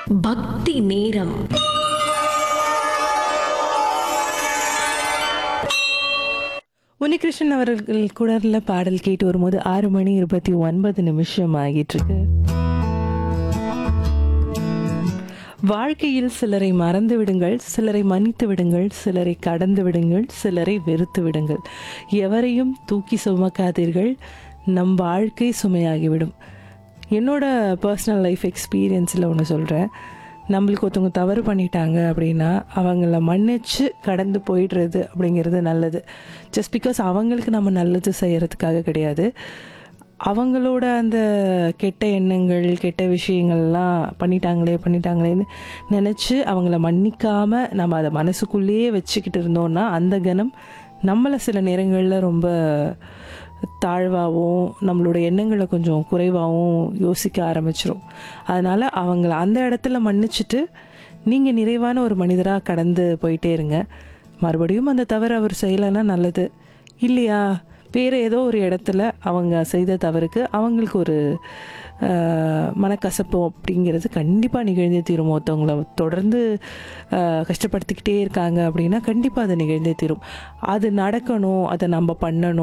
பக்தி நேரம் உன்னிகிருஷ்ணன் அவர்கள் குடர்ல பாடல் கேட்டு வரும்போது ஆறு மணி இருபத்தி ஒன்பது நிமிஷம் ஆகிட்டு இருக்கு வாழ்க்கையில் சிலரை மறந்து விடுங்கள் சிலரை மன்னித்து விடுங்கள் சிலரை கடந்து விடுங்கள் சிலரை வெறுத்து விடுங்கள் எவரையும் தூக்கி சுமக்காதீர்கள் நம் வாழ்க்கை சுமையாகிவிடும் என்னோட பர்சனல் லைஃப் எக்ஸ்பீரியன்ஸில் ஒன்று சொல்கிறேன் நம்மளுக்கு ஒருத்தவங்க தவறு பண்ணிட்டாங்க அப்படின்னா அவங்கள மன்னிச்சு கடந்து போயிடுறது அப்படிங்கிறது நல்லது ஜஸ்ட் பிகாஸ் அவங்களுக்கு நம்ம நல்லது செய்கிறதுக்காக கிடையாது அவங்களோட அந்த கெட்ட எண்ணங்கள் கெட்ட விஷயங்கள்லாம் பண்ணிட்டாங்களே பண்ணிட்டாங்களேன்னு நினச்சி அவங்கள மன்னிக்காம நம்ம அதை மனசுக்குள்ளேயே வச்சுக்கிட்டு இருந்தோம்னா அந்த கணம் நம்மளை சில நேரங்களில் ரொம்ப தாழ்வாகவும் நம்மளோட எண்ணங்களை கொஞ்சம் குறைவாகவும் யோசிக்க ஆரம்பிச்சிரும் அதனால் அவங்கள அந்த இடத்துல மன்னிச்சிட்டு நீங்கள் நிறைவான ஒரு மனிதராக கடந்து போயிட்டே இருங்க மறுபடியும் அந்த தவறு அவர் செய்யலைன்னா நல்லது இல்லையா வேறு ஏதோ ஒரு இடத்துல அவங்க செய்த தவறுக்கு அவங்களுக்கு ஒரு ஆஹ், மனக்கசப்பு அப்படிங்கிறது கண்டிப்பாக நிகழ்ந்தே தீரும் ஒருத்தவங்கள தொடர்ந்து ஆஹ், கஷ்டப்படுத்திக்கிட்டே இருக்காங்க அப்படின்னா கண்டிப்பாக அது நிகழ்ந்தே தீரும் அது நடக்கணும் அதை நம்ம பண்ணணும்